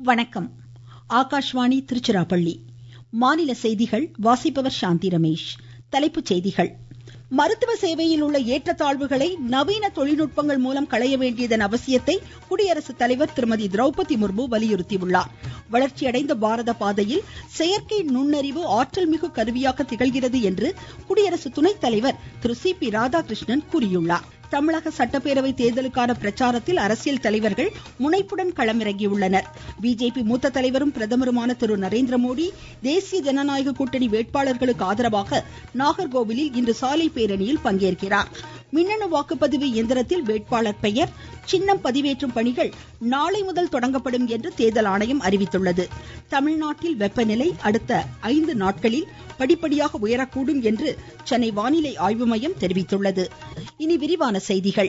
வணக்கம் ஆகாஷ்வாணி திருச்சிராப்பள்ளி மாநில செய்திகள் வாசிப்பவர் சாந்தி ரமேஷ் தலைப்புச் செய்திகள் மருத்துவ சேவையில் உள்ள ஏற்றத்தாழ்வுகளை நவீன தொழில்நுட்பங்கள் மூலம் களைய வேண்டியதன் அவசியத்தை குடியரசுத் தலைவர் திருமதி திரௌபதி முர்மு வலியுறுத்தியுள்ளார் வளர்ச்சியடைந்த பாரத பாதையில் செயற்கை நுண்ணறிவு ஆற்றல் மிகு கருவியாக திகழ்கிறது என்று குடியரசு துணைத் தலைவர் திரு சி பி ராதாகிருஷ்ணன் கூறியுள்ளார் தமிழக சட்டப்பேரவை தேர்தலுக்கான பிரச்சாரத்தில் அரசியல் தலைவர்கள் முனைப்புடன் களமிறங்கியுள்ளனர் பிஜேபி மூத்த தலைவரும் பிரதமருமான திரு நரேந்திரமோடி தேசிய ஜனநாயக கூட்டணி வேட்பாளர்களுக்கு ஆதரவாக நாகர்கோவிலில் இன்று சாலை பேரணியில் பங்கேற்கிறார் மின்னணு வாக்குப்பதிவு இயந்திரத்தில் வேட்பாளர் பெயர் சின்னம் பதிவேற்றும் பணிகள் நாளை முதல் தொடங்கப்படும் என்று தேர்தல் ஆணையம் அறிவித்துள்ளது தமிழ்நாட்டில் வெப்பநிலை அடுத்த ஐந்து நாட்களில் படிப்படியாக உயரக்கூடும் என்று சென்னை வானிலை ஆய்வு மையம் தெரிவித்துள்ளது இனி விரிவான செய்திகள்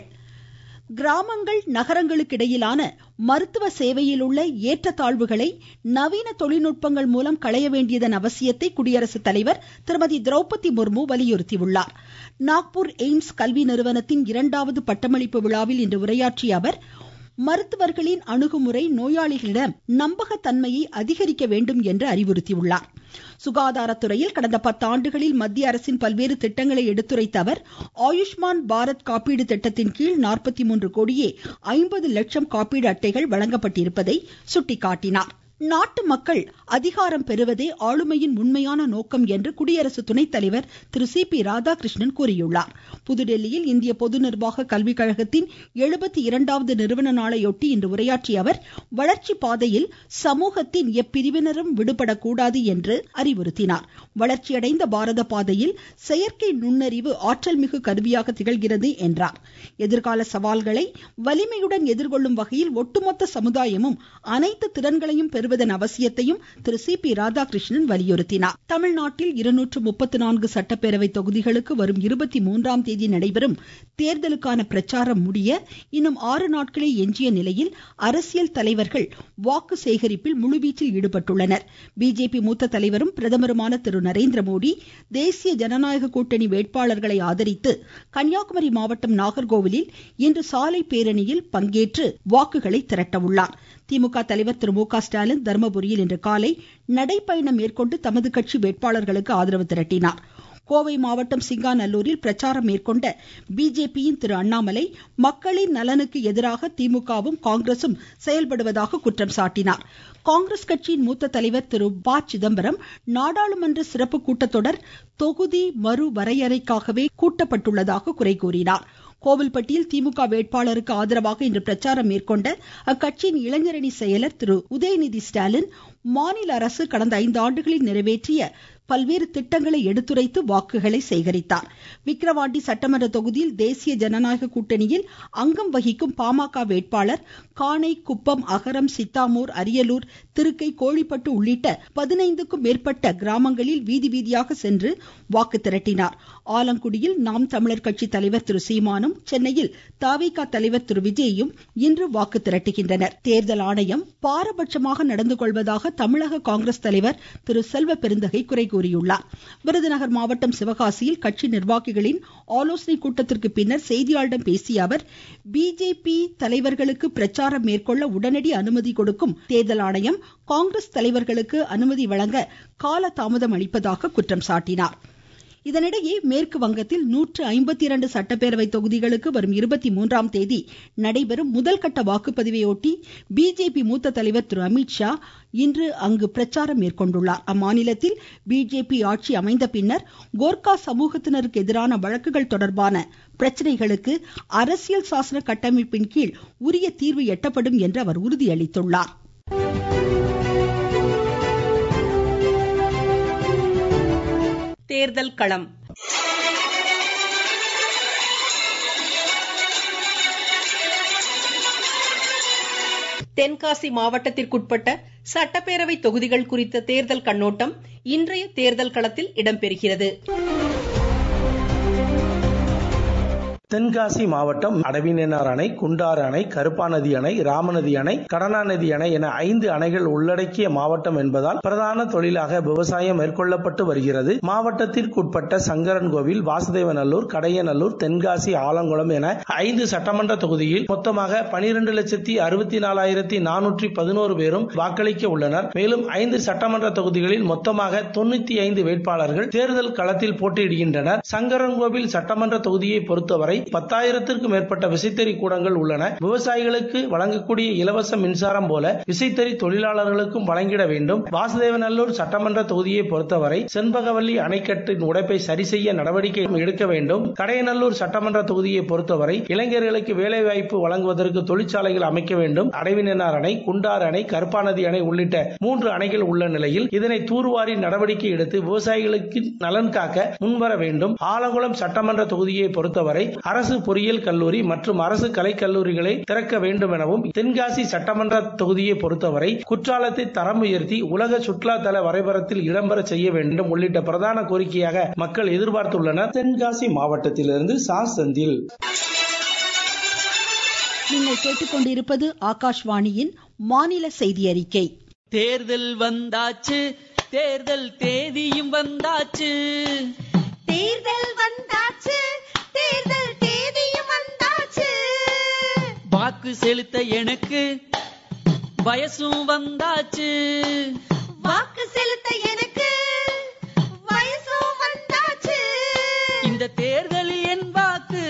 கிராமங்கள் நகரங்களுக்கு இடையிலான மருத்துவ சேவையில் உள்ள ஏற்றத்தாழ்வுகளை நவீன தொழில்நுட்பங்கள் மூலம் களைய வேண்டியதன் அவசியத்தை குடியரசுத் தலைவர் திருமதி திரௌபதி முர்மு வலியுறுத்தியுள்ளார் நாக்பூர் எய்ம்ஸ் கல்வி நிறுவனத்தின் இரண்டாவது பட்டமளிப்பு விழாவில் இன்று உரையாற்றிய அவர் மருத்துவர்களின் அணுகுமுறை நோயாளிகளிடம் நம்பகத்தன்மையை அதிகரிக்க வேண்டும் என்று அறிவுறுத்தியுள்ளார் சுகாதாரத்துறையில் கடந்த பத்தாண்டுகளில் மத்திய அரசின் பல்வேறு திட்டங்களை எடுத்துரைத்த அவர் ஆயுஷ்மான் பாரத் காப்பீடு திட்டத்தின் கீழ் நாற்பத்தி மூன்று கோடியே ஐம்பது லட்சம் காப்பீடு அட்டைகள் வழங்கப்பட்டிருப்பதை சுட்டிக்காட்டினார் நாட்டு மக்கள் அதிகாரம் பெறுவதே ஆளுமையின் உண்மையான நோக்கம் என்று குடியரசு துணைத் தலைவர் திரு சி பி ராதாகிருஷ்ணன் கூறியுள்ளார் புதுடெல்லியில் இந்திய பொது நிர்வாக கல்விக் கழகத்தின் எழுபத்தி இரண்டாவது நிறுவன நாளையொட்டி இன்று உரையாற்றிய அவர் வளர்ச்சி பாதையில் சமூகத்தின் எப்பிரிவினரும் விடுபடக்கூடாது என்று அறிவுறுத்தினார் வளர்ச்சியடைந்த பாரத பாதையில் செயற்கை நுண்ணறிவு ஆற்றல் மிகு கருவியாக திகழ்கிறது என்றார் எதிர்கால சவால்களை வலிமையுடன் எதிர்கொள்ளும் வகையில் ஒட்டுமொத்த சமுதாயமும் அனைத்து திறன்களையும் பெறுவதன் அவசியத்தையும் திரு சி பி ராதாகிருஷ்ணன் வலியுறுத்தினார் தமிழ்நாட்டில் இருநூற்று முப்பத்தி நான்கு சட்டப்பேரவை தொகுதிகளுக்கு வரும் இருபத்தி மூன்றாம் தேதி நடைபெறும் தேர்தலுக்கான பிரச்சாரம் முடிய இன்னும் ஆறு நாட்களே எஞ்சிய நிலையில் அரசியல் தலைவர்கள் வாக்கு சேகரிப்பில் முழுவீச்சில் ஈடுபட்டுள்ளனர் பிஜேபி மூத்த தலைவரும் பிரதமருமான திரு நரேந்திரமோடி தேசிய ஜனநாயக கூட்டணி வேட்பாளர்களை ஆதரித்து கன்னியாகுமரி மாவட்டம் நாகர்கோவிலில் இன்று சாலை பேரணியில் பங்கேற்று வாக்குகளை திரட்ட உள்ளார் திமுக தலைவர் திரு மு க ஸ்டாலின் தர்மபுரியில் இன்று காலை நடைப்பயணம் மேற்கொண்டு தமது கட்சி வேட்பாளர்களுக்கு ஆதரவு திரட்டினார் கோவை மாவட்டம் சிங்காநல்லூரில் பிரச்சாரம் மேற்கொண்ட பிஜேபியின் திரு அண்ணாமலை மக்களின் நலனுக்கு எதிராக திமுகவும் காங்கிரசும் செயல்படுவதாக குற்றம் சாட்டினார் காங்கிரஸ் கட்சியின் மூத்த தலைவர் திரு ப சிதம்பரம் நாடாளுமன்ற சிறப்பு கூட்டத்தொடர் தொகுதி மறு வரையறைக்காகவே கூட்டப்பட்டுள்ளதாக குறை கூறினார் கோவில்பட்டியில் திமுக வேட்பாளருக்கு ஆதரவாக இன்று பிரச்சாரம் மேற்கொண்ட அக்கட்சியின் இளைஞரணி செயலர் திரு உதயநிதி ஸ்டாலின் மாநில அரசு கடந்த ஐந்து ஆண்டுகளில் நிறைவேற்றிய பல்வேறு திட்டங்களை எடுத்துரைத்து வாக்குகளை சேகரித்தார் விக்கிரவாண்டி சட்டமன்ற தொகுதியில் தேசிய ஜனநாயக கூட்டணியில் அங்கம் வகிக்கும் பாமக வேட்பாளர் காணை குப்பம் அகரம் சித்தாமூர் அரியலூர் திருக்கை கோழிப்பட்டு உள்ளிட்ட பதினைந்துக்கும் மேற்பட்ட கிராமங்களில் வீதி வீதியாக சென்று வாக்கு திரட்டினார் ஆலங்குடியில் நாம் தமிழர் கட்சி தலைவர் திரு சீமானும் சென்னையில் தாவிக தலைவர் திரு விஜயும் இன்று வாக்கு திரட்டுகின்றனர் தேர்தல் ஆணையம் பாரபட்சமாக நடந்து கொள்வதாக தமிழக காங்கிரஸ் தலைவர் திரு செல்வ பெருந்தகை குறை கூறியுள்ளார் விருதுநகர் மாவட்டம் சிவகாசியில் கட்சி நிர்வாகிகளின் ஆலோசனை கூட்டத்திற்கு பின்னர் செய்தியாளர்களிடம் பேசிய அவர் பிஜேபி தலைவர்களுக்கு பிரச்சாரம் மேற்கொள்ள உடனடி அனுமதி கொடுக்கும் தேர்தல் ஆணையம் காங்கிரஸ் தலைவர்களுக்கு அனுமதி வழங்க கால தாமதம் அளிப்பதாக குற்றம் சாட்டினார் இதனிடையே மேற்கு வங்கத்தில் நூற்று ஐம்பத்தி இரண்டு சட்டப்பேரவை தொகுதிகளுக்கு வரும் இருபத்தி மூன்றாம் தேதி நடைபெறும் முதல்கட்ட வாக்குப்பதிவையொட்டி பிஜேபி மூத்த தலைவர் திரு அமித்ஷா இன்று அங்கு பிரச்சாரம் மேற்கொண்டுள்ளார் அம்மாநிலத்தில் பிஜேபி ஆட்சி அமைந்த பின்னர் கோர்க்கா சமூகத்தினருக்கு எதிரான வழக்குகள் தொடர்பான பிரச்சனைகளுக்கு அரசியல் சாசன கட்டமைப்பின் கீழ் உரிய தீர்வு எட்டப்படும் என்று அவர் உறுதியளித்துள்ளார் தேர்தல் களம் தென்காசி மாவட்டத்திற்குட்பட்ட சட்டப்பேரவை தொகுதிகள் குறித்த தேர்தல் கண்ணோட்டம் இன்றைய தேர்தல் களத்தில் இடம்பெறுகிறது தென்காசி மாவட்டம் அடவிநேனார் அணை குண்டாறு அணை கருப்பாநதி அணை ராமநதி அணை கடனாநதி அணை என ஐந்து அணைகள் உள்ளடக்கிய மாவட்டம் என்பதால் பிரதான தொழிலாக விவசாயம் மேற்கொள்ளப்பட்டு வருகிறது மாவட்டத்திற்குட்பட்ட சங்கரன்கோவில் வாசுதேவநல்லூர் கடையநல்லூர் தென்காசி ஆலங்குளம் என ஐந்து சட்டமன்ற தொகுதியில் மொத்தமாக பனிரெண்டு லட்சத்தி அறுபத்தி நாலாயிரத்தி நானூற்றி பதினோரு பேரும் வாக்களிக்க உள்ளனர் மேலும் ஐந்து சட்டமன்ற தொகுதிகளில் மொத்தமாக தொண்ணூத்தி ஐந்து வேட்பாளர்கள் தேர்தல் களத்தில் போட்டியிடுகின்றனர் சங்கரன்கோவில் சட்டமன்ற தொகுதியை பொறுத்தவரை பத்தாயிரத்திற்கும் மேற்பட்ட விசைத்தறி கூடங்கள் உள்ளன விவசாயிகளுக்கு வழங்கக்கூடிய இலவச மின்சாரம் போல விசைத்தறி தொழிலாளர்களுக்கும் வழங்கிட வேண்டும் வாசுதேவநல்லூர் சட்டமன்ற தொகுதியை பொறுத்தவரை செண்பகவல்லி அணைக்கட்டின் உடைப்பை சரி செய்ய நடவடிக்கை எடுக்க வேண்டும் கடையநல்லூர் சட்டமன்ற தொகுதியை பொறுத்தவரை இளைஞர்களுக்கு வேலைவாய்ப்பு வழங்குவதற்கு தொழிற்சாலைகள் அமைக்க வேண்டும் அடைவினார் அணை குண்டாறு அணை கருப்பாநதி அணை உள்ளிட்ட மூன்று அணைகள் உள்ள நிலையில் இதனை தூர்வாரி நடவடிக்கை எடுத்து விவசாயிகளுக்கு நலன் காக்க முன்வர வேண்டும் ஆலங்குளம் சட்டமன்ற தொகுதியை பொறுத்தவரை அரசு பொறியியல் கல்லூரி மற்றும் அரசு கலைக் கல்லூரிகளை திறக்க வேண்டும் எனவும் தென்காசி சட்டமன்ற தொகுதியை பொறுத்தவரை குற்றாலத்தை தரம் உயர்த்தி உலக சுற்றுலா தல வரைபடத்தில் இடம்பெற செய்ய வேண்டும் உள்ளிட்ட பிரதான கோரிக்கையாக மக்கள் எதிர்பார்த்துள்ளனர் தென்காசி மாவட்டத்திலிருந்து சா செந்தில் நீங்கள் கேட்டுக்கொண்டிருப்பது ஆகாஷ்வாணியின் மாநில செய்தி அறிக்கை தேர்தல் வந்தாச்சு தேர்தல் தேதியும் வந்தாச்சு தேர்தல் வந்தாச்சு தேர்தல் தேதியும் வந்தாச்சு வாக்கு செலுத்த எனக்கு வயசும் வந்தாச்சு வாக்கு செலுத்த எனக்கு வயசும் வந்தாச்சு இந்த தேர்தலில் என் வாக்கு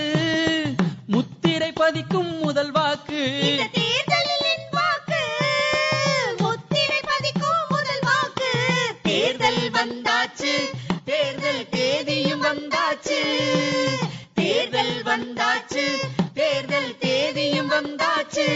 முத்திரை பதிக்கும் முதல் வாக்கு இந்த தேர்தலில் என் வாக்கு முத்திரை பதிக்கும் முதல் வாக்கு தேர்தல் வந்தாச்சு தேர்தல் தேதியும் வந்தாச்சு தேர்தல் வந்தாச்சு தேர்தல் தேதியும் வந்தாச்சு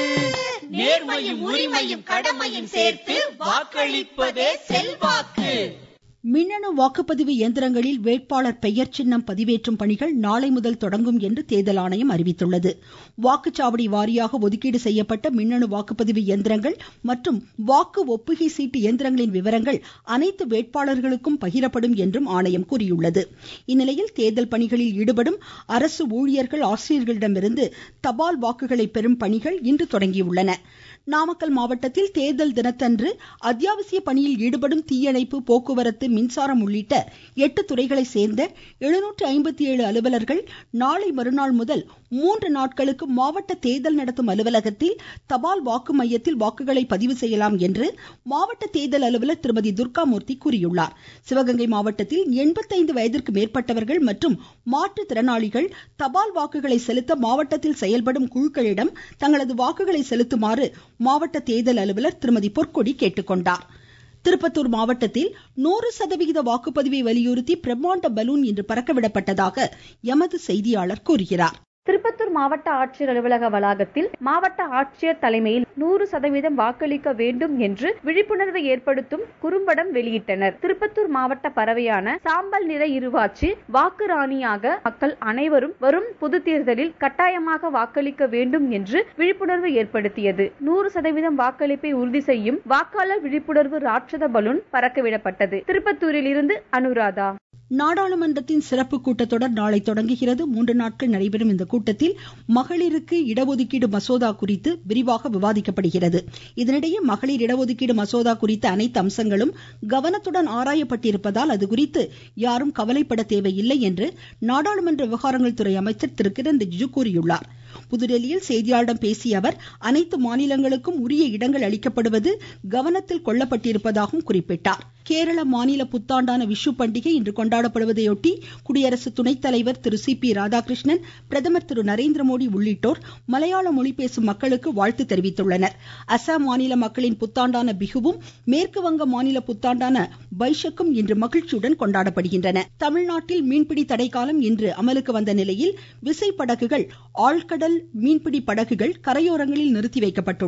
நேர்மையும் உரிமையும் கடமையும் சேர்த்து வாக்களிப்பதே செல்வாக்கு மின்னணு வாக்குப்பதிவு இயந்திரங்களில் வேட்பாளர் பெயர் சின்னம் பதிவேற்றும் பணிகள் நாளை முதல் தொடங்கும் என்று தேர்தல் ஆணையம் அறிவித்துள்ளது வாக்குச்சாவடி வாரியாக ஒதுக்கீடு செய்யப்பட்ட மின்னணு வாக்குப்பதிவு இயந்திரங்கள் மற்றும் வாக்கு ஒப்புகை சீட்டு இயந்திரங்களின் விவரங்கள் அனைத்து வேட்பாளர்களுக்கும் பகிரப்படும் என்றும் ஆணையம் கூறியுள்ளது இந்நிலையில் தேர்தல் பணிகளில் ஈடுபடும் அரசு ஊழியர்கள் ஆசிரியர்களிடமிருந்து தபால் வாக்குகளை பெறும் பணிகள் இன்று தொடங்கியுள்ளன நாமக்கல் மாவட்டத்தில் தேர்தல் தினத்தன்று அத்தியாவசிய பணியில் ஈடுபடும் தீயணைப்பு போக்குவரத்து மின்சாரம் உள்ளிட்ட எட்டு துறைகளை சேர்ந்த எழுநூற்று ஐம்பத்தி ஏழு அலுவலர்கள் நாளை மறுநாள் முதல் மூன்று நாட்களுக்கு மாவட்ட தேர்தல் நடத்தும் அலுவலகத்தில் தபால் வாக்கு மையத்தில் வாக்குகளை பதிவு செய்யலாம் என்று மாவட்ட தேர்தல் அலுவலர் திருமதி துர்காமூர்த்தி கூறியுள்ளார் சிவகங்கை மாவட்டத்தில் எண்பத்தைந்து வயதிற்கு மேற்பட்டவர்கள் மற்றும் மாற்றுத்திறனாளிகள் தபால் வாக்குகளை செலுத்த மாவட்டத்தில் செயல்படும் குழுக்களிடம் தங்களது வாக்குகளை செலுத்துமாறு மாவட்ட தேர்தல் அலுவலர் திருமதி பொற்கொடி கேட்டுக்கொண்டார் திருப்பத்தூர் மாவட்டத்தில் நூறு சதவிகித வாக்குப்பதிவை வலியுறுத்தி பிரம்மாண்ட பலூன் இன்று பறக்கவிடப்பட்டதாக எமது செய்தியாளர் கூறுகிறார் திருப்பத்தூர் மாவட்ட ஆட்சியர் அலுவலக வளாகத்தில் மாவட்ட ஆட்சியர் தலைமையில் நூறு சதவீதம் வாக்களிக்க வேண்டும் என்று விழிப்புணர்வு ஏற்படுத்தும் குறும்படம் வெளியிட்டனர் திருப்பத்தூர் மாவட்ட பறவையான சாம்பல் நிற இருவாச்சி வாக்கு ராணியாக மக்கள் அனைவரும் வரும் பொது தேர்தலில் கட்டாயமாக வாக்களிக்க வேண்டும் என்று விழிப்புணர்வு ஏற்படுத்தியது நூறு சதவீதம் வாக்களிப்பை உறுதி செய்யும் வாக்காளர் விழிப்புணர்வு ராட்சத பலூன் பறக்கவிடப்பட்டது திருப்பத்தூரில் இருந்து அனுராதா நாடாளுமன்றத்தின் சிறப்பு கூட்டத்தொடர் நாளை தொடங்குகிறது மூன்று நாட்கள் நடைபெறும் இந்த கூட்டத்தில் மகளிருக்கு இடஒதுக்கீடு மசோதா குறித்து விரிவாக விவாதிக்கப்படுகிறது இதனிடையே மகளிர் இடஒதுக்கீடு மசோதா குறித்த அனைத்து அம்சங்களும் கவனத்துடன் ஆராயப்பட்டிருப்பதால் அது குறித்து யாரும் கவலைப்பட தேவையில்லை என்று நாடாளுமன்ற விவகாரங்கள் துறை அமைச்சர் திரு கிரண் ரிஜிஜு கூறியுள்ளார் புதுடெல்லியில் செய்தியாளர்களிடம் பேசிய அவர் அனைத்து மாநிலங்களுக்கும் உரிய இடங்கள் அளிக்கப்படுவது கவனத்தில் கொள்ளப்பட்டிருப்பதாகவும் குறிப்பிட்டார் கேரள மாநில புத்தாண்டான விஷு பண்டிகை இன்று கொண்டாடப்படுவதையொட்டி குடியரசு துணைத் தலைவர் திரு சி பி ராதாகிருஷ்ணன் பிரதமர் திரு நரேந்திர மோடி உள்ளிட்டோர் மலையாள மொழி பேசும் மக்களுக்கு வாழ்த்து தெரிவித்துள்ளனர் அசாம் மாநில மக்களின் புத்தாண்டான பிகுவும் மேற்கு வங்க மாநில புத்தாண்டான பைஷக்கும் இன்று மகிழ்ச்சியுடன் கொண்டாடப்படுகின்றன தமிழ்நாட்டில் மீன்பிடி தடைக்காலம் இன்று அமலுக்கு வந்த நிலையில் விசைப்படகுகள் ஆழ்கடல் மீன்பிடி படகுகள் கரையோரங்களில் நிறுத்தி வைக்கப்பட்டுள்ளன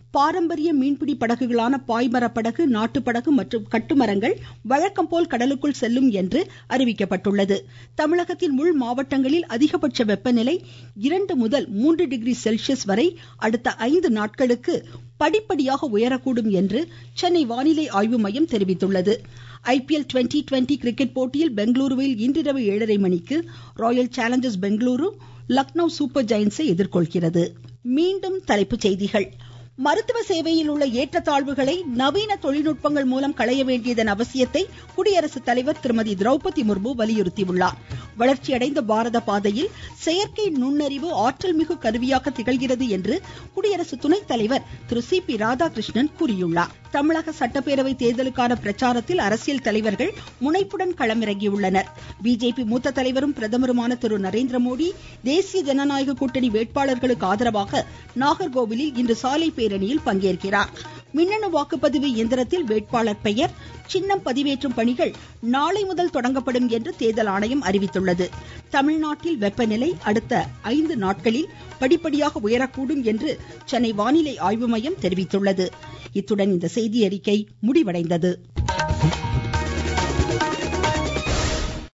பாரம்பரிய மீன்பிடி படகுகளான பாய்மர படகு நாட்டுப்படகு மற்றும் கட்டுமரங்கள் வழக்கம் போல் கடலுக்குள் செல்லும் என்று அறிவிக்கப்பட்டுள்ளது தமிழகத்தின் உள் மாவட்டங்களில் அதிகபட்ச வெப்பநிலை இரண்டு முதல் மூன்று டிகிரி செல்சியஸ் வரை அடுத்த ஐந்து நாட்களுக்கு படிப்படியாக உயரக்கூடும் என்று சென்னை வானிலை ஆய்வு மையம் தெரிவித்துள்ளது ஐபிஎல் டுவெண்டி டுவெண்டி கிரிக்கெட் போட்டியில் பெங்களூருவில் இன்றிரவு ஏழரை மணிக்கு Royal Challengers Bengaluru Lucknow Super ஜெயின்ஸை எதிர்கொள்கிறது மீண்டும் தலைப்புச் செய்திகள் மருத்துவ சேவையில் உள்ள ஏற்றத்தாழ்வுகளை நவீன தொழில்நுட்பங்கள் மூலம் களைய வேண்டியதன் அவசியத்தை குடியரசுத் தலைவர் திருமதி திரௌபதி முர்மு வலியுறுத்தியுள்ளார் வளர்ச்சியடைந்த பாரத பாதையில் செயற்கை நுண்ணறிவு ஆற்றல் மிகு கருவியாக திகழ்கிறது என்று குடியரசு துணைத் தலைவர் திரு சி பி ராதாகிருஷ்ணன் கூறியுள்ளார் தமிழக சட்டப்பேரவை தேர்தலுக்கான பிரச்சாரத்தில் அரசியல் தலைவர்கள் முனைப்புடன் களமிறங்கியுள்ளனர் பிஜேபி மூத்த தலைவரும் பிரதமருமான திரு நரேந்திர மோடி தேசிய ஜனநாயக கூட்டணி வேட்பாளர்களுக்கு ஆதரவாக நாகர்கோவிலில் இன்று சாலை பேரணியில் பங்கேற்கிறார் மின்னணு வாக்குப்பதிவு இயந்திரத்தில் வேட்பாளர் பெயர் சின்னம் பதிவேற்றும் பணிகள் நாளை முதல் தொடங்கப்படும் என்று தேர்தல் ஆணையம் அறிவித்துள்ளது தமிழ்நாட்டில் வெப்பநிலை அடுத்த ஐந்து நாட்களில் படிப்படியாக உயரக்கூடும் என்று சென்னை வானிலை ஆய்வு மையம் தெரிவித்துள்ளது இத்துடன் இந்த செய்தி அறிக்கை முடிவடைந்தது